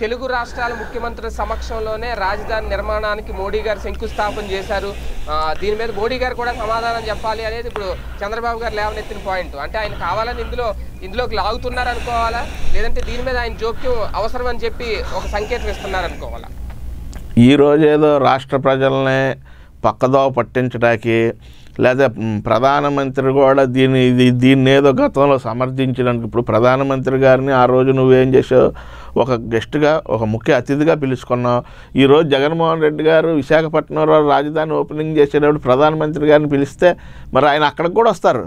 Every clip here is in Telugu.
తెలుగు రాష్ట్రాల ముఖ్యమంత్రుల సమక్షంలోనే రాజధాని నిర్మాణానికి మోడీ గారు శంకుస్థాపన చేశారు ఆ, దీని మీద మోడీ గారు కూడా సమాధానం చెప్పాలి అనేది ఇప్పుడు చంద్రబాబు గారు లేవనెత్తిన పాయింట్ అంటే ఆయన కావాలని ఇందులో ఇందులోకి లాగుతున్నారు అనుకోవాలా లేదంటే దీని మీద ఆయన జోక్యం అవసరం అని చెప్పి ఒక సంకేతం ఇస్తున్నారు అనుకోవాలా ఈ రోజు ఏదో రాష్ట్ర ప్రజల్ని పక్కదోవ పట్టించడానికి లేదా మ్, ప్రధానమంత్రి కూడా దీన్ని ఇది దీన్ని ఏదో గతంలో సమర్థించడానికి ఇప్పుడు ప్రధానమంత్రి గారిని ఆ రోజు నువ్వేం చేసావు ఒక గెస్ట్గా ఒక ముఖ్య అతిథిగా పిలుచుకున్నావు ఈరోజు జగన్మోహన్ రెడ్డి గారు విశాఖపట్నంలో రాజధాని ఓపెనింగ్ చేసేటప్పుడు ప్రధానమంత్రి గారిని పిలిస్తే మరి ఆయన అక్కడికి కూడా వస్తారు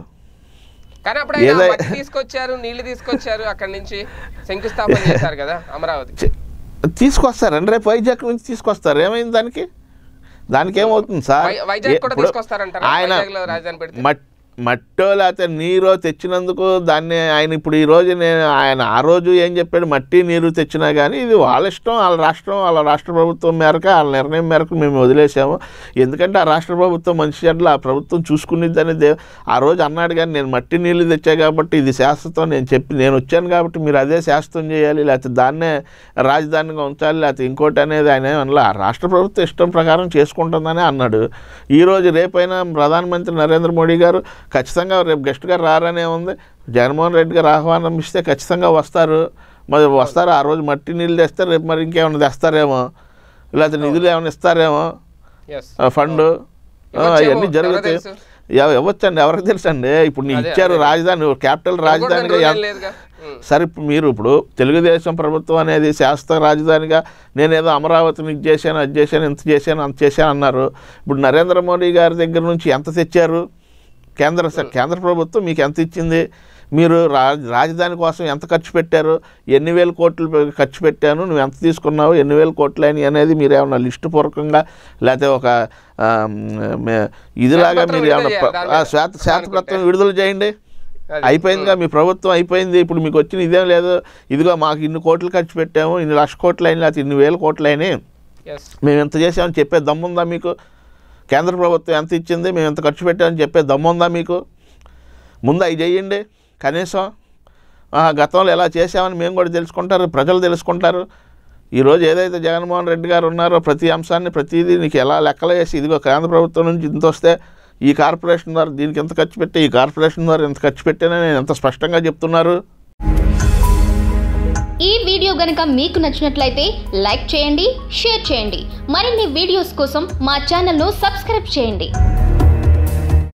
కానీ అప్పుడు ఆయన ఏదై- మట్టి తీసుకొచ్చారు నీళ్లు తీసుకొచ్చారు అక్కడి నుంచి శంకుస్థాపన చేశారు కదా అమరావతి చి- తీసుకొస్తారండి రేపు వైజాగ్ నుంచి తీసుకొస్తారు ఏమైంది దానికి దానికి ఏమవుతుంది సార్ వై- వైజాగ్ కూడా ఇప్పుడు తీసుకొస్తారంటారా ఆయన వైజాగ్లో రాజధాని పెడితే మట్ మట్టో లేకపోతే నీరో తెచ్చినందుకు దాన్ని ఆయన ఇప్పుడు ఈ రోజు నేను ఆయన ఆ రోజు ఏం చెప్పాడు మట్టి నీరు తెచ్చినా కానీ ఇది వాళ్ళ ఇష్టం వాళ్ళ రాష్ట్రం వాళ్ళ రాష్ట్ర ప్రభుత్వం మేరకు వాళ్ళ నిర్ణయం మేరకు మేము వదిలేసాము ఎందుకంటే ఆ రాష్ట్ర ప్రభుత్వం మంచి చెడ్ల ఆ ప్రభుత్వం చూసుకునేదని దే ఆ రోజు అన్నాడు కానీ నేను మట్టి నీళ్ళు తెచ్చా కాబట్టి ఇది శాశ్వతం నేను చెప్పి నేను వచ్చాను కాబట్టి మీరు అదే శాశ్వతం చేయాలి లేకపోతే దాన్నే రాజధానిగా ఉంచాలి లేకపోతే ఇంకోటి అనేది ఆయన ఏమన్నా ఆ రాష్ట్ర ప్రభుత్వం ఇష్టం ప్రకారం చేసుకుంటుందని అన్నాడు ఈరోజు రేపైనా ప్రధానమంత్రి నరేంద్ర మోడీ గారు ఖచ్చితంగా రేపు గెస్ట్గా రారనే ఉంది జగన్మోహన్ రెడ్డి గారు ఆహ్వానం ఇస్తే ఖచ్చితంగా వస్తారు మరి వస్తారు ఆ రోజు మట్టి నీళ్ళు తెస్తారు రేపు మరి ఇంకేమైనా తెస్తారేమో లేకపోతే నిధులు ఏమైనా ఇస్తారేమో Yes. ఆ ఫండ్ ఆ, ఇవ్వచ్చేమో, అవన్నీ జరుగుతాయి ఎవరికి తెలుసు? ఎవ- ఇవ్వచ్చండి ఎవరికి తెలుసు అండి ఇప్పుడు నీ అదే, ఇచ్చారు అదే. రాజధాని క్యాపిటల్ రాజధానిగా ఇవ్వకూడదని ఎంత- రూల్ ఏం లేదుగా. ఉమ్. సరే ఇప్పుడు మీరు ఇప్పుడు తెలుగుదేశం ప్రభుత్వం అనేది శాశ్వత రాజధానిగా నేనేదో అమరావతిని ఇది చేశాను అది చేశాను ఇంత చేశాను అంత చేశాను అన్నారు ఇప్పుడు నరేంద్ర మోడీ గారి దగ్గర నుంచి ఎంత తెచ్చారు కేంద్ర స- కేంద్ర ప్రభుత్వం మీకు ఎంత ఇచ్చింది మీరు రా రాజధాని కోసం ఎంత ఖర్చు పెట్టారు ఎన్ని వేల కోట్లు పె- ఖర్చు పెట్టాను నువ్వు ఎంత తీసుకున్నావు ఎన్ని వేల కోట్లు అని అనేది మీరు ఏమన్నా లిస్టు పూర్వకంగా లేకపోతే ఒక ఆ, మే- ఇదిలాగా శ్వేతపత్రం మీరు ఏమన్నా విడుదల ప్ర- చేయాలి. ఆ, దాని శ్వేత మీద శ్వేతపత్రం విడుదల చేయండి అది. అయిపోయిందిగా మీ ప్రభుత్వం అయిపోయింది ఇప్పుడు మీకు వచ్చిన ఇదేం లేదు ఇదిగో మాకు ఇన్ని కోట్లు ఖర్చు పెట్టాము ఇన్ని లక్ష కోట్లు అయినాయి లేకపోతే ఇన్ని వేల కోట్లు అయినాయి Yes. మేము ఎంత చేసామని చెప్పే దమ్ముందా మీకు కేంద్ర ప్రభుత్వం ఎంత ఇచ్చింది మేము ఎంత ఖర్చు పెట్టామని చెప్పే దమ్ముందా మీకు ముందు అవి చేయండి కనీసం ఆ, గతంలో ఎలా చేసామని మేము కూడా తెలుసుకుంటారు ప్రజలు తెలుసుకుంటారు ఈరోజు ఏదైతే జగన్మోహన్ రెడ్డి గారు ఉన్నారో ప్రతి అంశాన్ని ప్రతిదీ నీకు ఎలా లెక్కలు వేసి ఇదిగో కేంద్ర ప్రభుత్వం నుంచి ఇంత వస్తే ఈ కార్పొరేషన్ ద్వారా దీనికి ఎంత ఖర్చు పెట్టి ఈ కార్పొరేషన్ ద్వారా ఎంత ఖర్చు పెట్టానని ఎంత స్పష్టంగా చెప్తున్నారు ఈ వీడియో గనుక మీకు నచ్చినట్లయితే లైక్ చేయండి షేర్ చేయండి మరిన్ని వీడియోస్ కోసం మా ఛానల్ను సబ్స్క్రైబ్ చేయండి